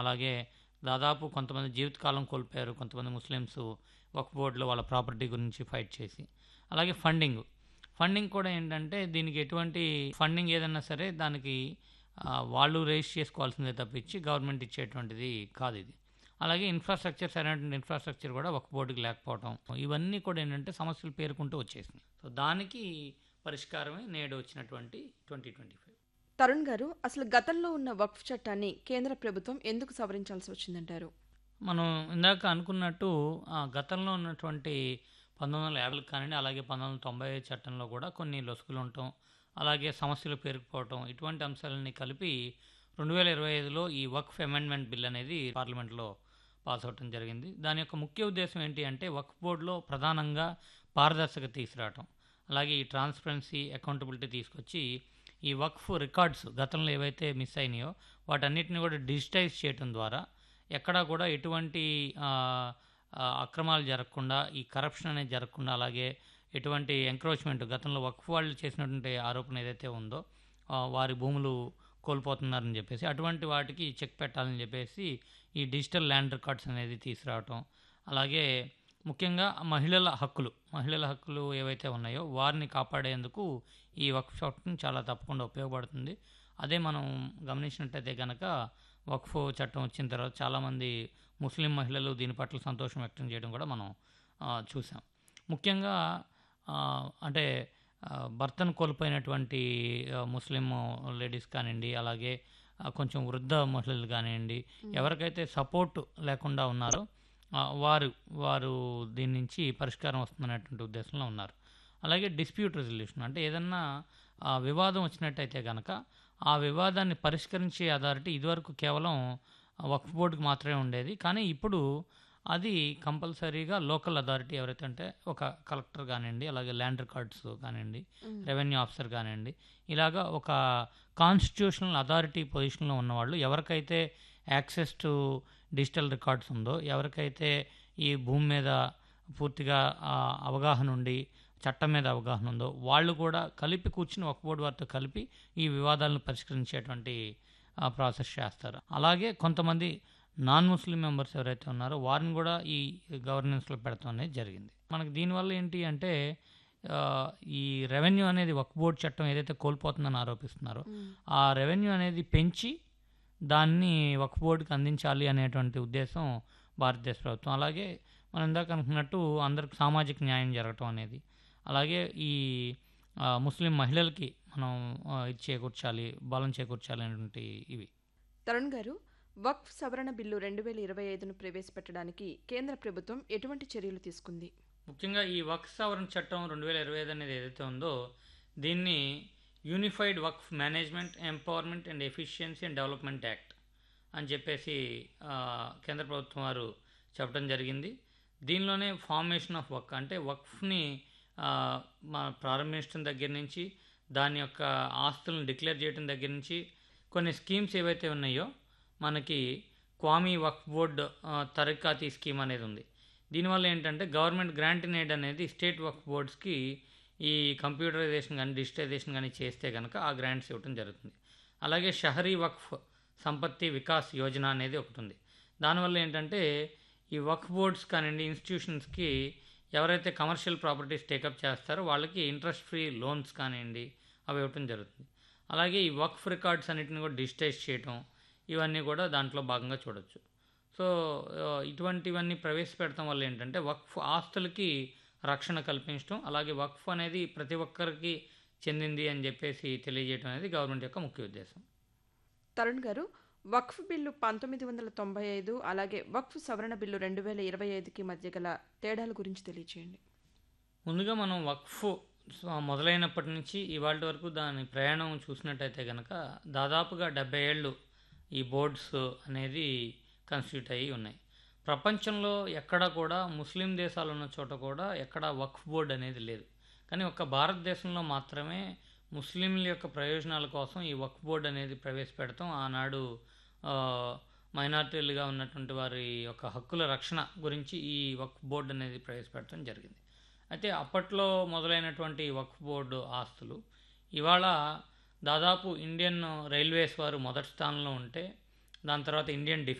అలాగే దాదాపు కొంతమంది జీవితకాలం కోల్పోయారు కొంతమంది ముస్లిమ్స్ వక్ఫ్ బోర్డులో వాళ్ళ ప్రాపర్టీ గురించి ఫైట్ చేసి అలాగే ఫండింగ్ ఫండింగ్ కూడా ఏంటంటే దీనికి ఎటువంటి ఫండింగ్ ఏదన్నా సరే దానికి ఆ, వాళ్ళు రేస్ చేసుకోవాల్సిందే తప్పించి గవర్నమెంట్ ఇచ్చేటువంటిది కాదు ఇది అలాగే ఇన్ఫ్రాస్ట్రక్చర్ సరైనటువంటి ఇన్ఫ్రాస్ట్రక్చర్ కూడా ఒక బోర్డుకి లేకపోవడం ఇవన్నీ కూడా ఏంటంటే సమస్యలు పేరుకుంటూ వచ్చేసినాయి సో దానికి పరిష్కారమే నేడు వచ్చినటువంటి ట్వంటీ ట్వంటీ ఫైవ్ తరుణ్ గారు అసలు గతంలో ఉన్న వక్ఫ్ చట్టాన్ని కేంద్ర ప్రభుత్వం ఎందుకు సవరించాల్సి వచ్చిందంటారు మనం ఇందాక అనుకున్నట్టు ఆ, గతంలో ఉన్నటువంటి పంతొమ్మిది వందల యాభైలు కానివ్వండి అలాగే పంతొమ్మిది వందల తొంభై ఐదు చట్టంలో కూడా కొన్ని లొసుగులు ఉండటం అలాగే సమస్యలు పేరుకుపోవటం ఇటువంటి అంశాలన్నీ కలిపి రెండు వేల ఇరవై ఐదులో ఈ వక్ఫ్ అమెండ్మెంట్ బిల్ అనేది పార్లమెంట్లో పాస్ అవటం జరిగింది దాని యొక్క ముఖ్య ఉద్దేశం ఏంటి అంటే వక్ఫ్ బోర్డులో ప్రధానంగా పారదర్శకత తీసుకురావటం అలాగే ఈ ట్రాన్స్పరెన్సీ అకౌంటబిలిటీ తీసుకొచ్చి ఈ వక్ఫ్ రికార్డ్స్ గతంలో ఏవైతే మిస్ అయినాయో వాటన్నిటిని కూడా డిజిటైజ్ చేయటం ద్వారా ఎక్కడా కూడా ఎటువంటి ఆ, ఆ, అక్రమాలు జరగకుండా ఈ కరప్షన్ అనేది జరగకుండా అలాగే ఎటువంటి ఎంక్రోచ్మెంట్ గతంలో వక్ఫ్ వాళ్ళు చేసినటువంటి ఆరోపణ ఏదైతే ఉందో ఆ, వారి భూములు కోల్పోతున్నారని చెప్పేసి అటువంటి వాటికి చెక్ పెట్టాలని చెప్పేసి ఈ డిజిటల్ ల్యాండ్ రికార్డ్స్ అనేది తీసుకురావటం అలాగే ముఖ్యంగా మహిళల హక్కులు మహిళల హక్కులు ఏవైతే ఉన్నాయో వారిని కాపాడేందుకు ఈ వక్ఫ్ చట్టం చాలా తప్పకుండా ఉపయోగపడుతుంది అదే మనం గమనించినట్టయితే కనుక వక్ఫ్ చట్టం వచ్చిన తర్వాత చాలామంది ముస్లిం మహిళలు దీని పట్ల సంతోషం వ్యక్తం చేయడం కూడా మనం ఆ, చూసాం ముఖ్యంగా ఆ, అంటే ఆ, భర్తను కోల్పోయినటువంటి ఆ, ముస్లిం లేడీస్ కానివ్వండి అలాగే ఆ, కొంచెం వృద్ధ మహిళలు కానివ్వండి ఎవరికైతే సపోర్ట్ లేకుండా ఉన్నారో ఆ, వారు వారు దీని నుంచి పరిష్కారం వస్తుందనేటువంటి ఉద్దేశంలో ఉన్నారు అలాగే డిస్ప్యూట్ రెజల్యూషన్ అంటే ఏదన్నా ఆ, వివాదం వచ్చినట్టయితే కనుక ఆ వివాదాన్ని పరిష్కరించే అథారిటీ ఇదివరకు కేవలం వక్ఫ్ బోర్డుకి మాత్రమే ఉండేది కానీ ఇప్పుడు అది కంపల్సరీగా లోకల్ అథారిటీ ఎవరైతే అంటే ఒక కలెక్టర్ కానివ్వండి అలాగే ల్యాండ్ రికార్డ్స్ కానివ్వండి రెవెన్యూ ఆఫీసర్ కానివ్వండి ఇలాగా ఒక కాన్స్టిట్యూషనల్ అథారిటీ పొజిషన్లో ఉన్నవాళ్ళు ఎవరికైతే యాక్సెస్ టు డిజిటల్ రికార్డ్స్ ఉందో ఎవరికైతే ఈ భూమి మీద పూర్తిగా ఆ, అవగాహన ఉండి చట్టం మీద అవగాహన ఉందో వాళ్ళు కూడా కలిపి కూర్చుని ఒక బోర్డు వారితో కలిపి ఈ వివాదాలను పరిష్కరించేటువంటి ఆ, ప్రాసెస్ చేస్తారు అలాగే కొంతమంది నాన్ ముస్లిం మెంబర్స్ ఎవరైతే ఉన్నారో వారిని కూడా ఈ గవర్నెన్స్లో పెడతాం అనేది జరిగింది మనకి దీనివల్ల ఏంటి అంటే ఆ, ఈ రెవెన్యూ అనేది ఒక బోర్డు చట్టం ఏదైతే కోల్పోతుందని ఆరోపిస్తున్నారో ఆ రెవెన్యూ అనేది పెంచి దాన్ని ఒక బోర్డుకి అందించాలి అనేటువంటి ఉద్దేశం భారతదేశ ప్రభుత్వం అలాగే మనం ఇందాక అనుకున్నట్టు అందరికి సామాజిక న్యాయం జరగటం అనేది అలాగే ఈ ఆ, ముస్లిం మహిళలకి మనం ఆ, ఇది చేకూర్చాలి బలం చేకూర్చాలి అనేటువంటి ఇవి తరుణ్ గారు వక్ఫ్ సవరణ బిల్లు రెండు వేల ఇరవై ఐదును ప్రవేశపెట్టడానికి కేంద్ర ప్రభుత్వం ఎటువంటి చర్యలు తీసుకుంది ముఖ్యంగా ఈ వక్ఫ్ సవరణ చట్టం రెండు వేల ఇరవై ఐదు అనేది ఏదైతే ఉందో దీన్ని unified waqf management empowerment and efficiency and development act అని చెప్పేసి ఆ, కేంద్ర ప్రభుత్వం వారు చెప్పడం జరిగింది దీనిలోనే ఫార్మేషన్ ఆఫ్ వక్ అంటే వక్ఫ్ని ఆ, మా ప్రారంభించడం దగ్గర నుంచి దాని యొక్క ఆస్తులను డిక్లేర్ చేయడం దగ్గర నుంచి కొన్ని స్కీమ్స్ ఏవైతే ఉన్నాయో మనకి క్వామీ వక్ఫ్ బోర్డ్ ఆ, తరఖాతీ స్కీమ్ అనేది ఉంది దీనివల్ల ఏంటంటే గవర్నమెంట్ గ్రాంట్ ఇన్ ఎయిడ్ అనేది స్టేట్ వక్ఫ్ బోర్డ్స్కి ఈ కంప్యూటరైజేషన్ కానీ డిజిటైజేషన్ కానీ చేస్తే కనుక ఆ గ్రాంట్స్ ఇవ్వడం జరుగుతుంది అలాగే షహరీ వక్ఫ్ సంపత్తి వికాస్ యోజన అనేది ఒకటి ఉంది దానివల్ల ఏంటంటే ఈ వక్ఫ్ బోర్డ్స్ కానివ్వండి ఇన్స్టిట్యూషన్స్కి ఎవరైతే కమర్షియల్ ప్రాపర్టీస్ టేకప్ చేస్తారో వాళ్ళకి ఇంట్రెస్ట్ ఫ్రీ లోన్స్ కానివ్వండి అవి ఇవ్వటం జరుగుతుంది అలాగే ఈ వక్ఫ్ రికార్డ్స్ అన్నిటిని కూడా డిజిటైజ్ చేయటం ఇవన్నీ కూడా దాంట్లో భాగంగా చూడొచ్చు సో ఆ, ఇటువంటివన్నీ ప్రవేశపెడతాం వల్ల ఏంటంటే వక్ఫ్ ఆస్తులకి రక్షణ కల్పించడం అలాగే వక్ఫ్ అనేది ప్రతి ఒక్కరికి చెందింది అని చెప్పేసి తెలియజేయడం అనేది గవర్నమెంట్ యొక్క ముఖ్య ఉద్దేశం తరుణ్ గారు వక్ఫ్ బిల్లు పంతొమ్మిది వందల తొంభై ఐదు అలాగే వక్ఫ్ సవరణ బిల్లు రెండు వేల ఇరవై ఐదుకి మధ్య గల తేడాల గురించి తెలియచేయండి ముందుగా మనం వక్ఫ్ స- మొదలైనప్పటి నుంచి ఇవాళ వరకు దాని ప్రయాణం చూసినట్టయితే కనుక దాదాపుగా డెబ్బై ఏళ్ళు ఈ బోర్డ్స్ అనేది కన్స్టిట్యూట్ అయ్యి ఉన్నాయి ప్రపంచంలో ఎక్కడ కూడా ముస్లిం దేశాలు ఉన్న చోట కూడా ఎక్కడ వక్ఫ్ బోర్డ్ అనేది లేదు కానీ ఒక్క భారతదేశంలో మాత్రమే ముస్లింల యొక్క ప్రయోజనాల కోసం ఈ వక్ఫ్ బోర్డ్ అనేది ప్రవేశపెడతాం ఆనాడు ఆ, మైనార్టీలుగా ఉన్నటువంటి వారి యొక్క హక్కుల రక్షణ గురించి ఈ వక్ఫ్ బోర్డు అనేది ప్రవేశపెట్టడం జరిగింది అయితే అప్పట్లో మొదలైనటువంటి వక్ఫ్ బోర్డు ఆస్తులు ఇవాళ దాదాపు ఇండియన్ రైల్వేస్ వారు మొదటి స్థానంలో ఉంటే దాని తర్వాత ఇండియన్ డిఫెన్స్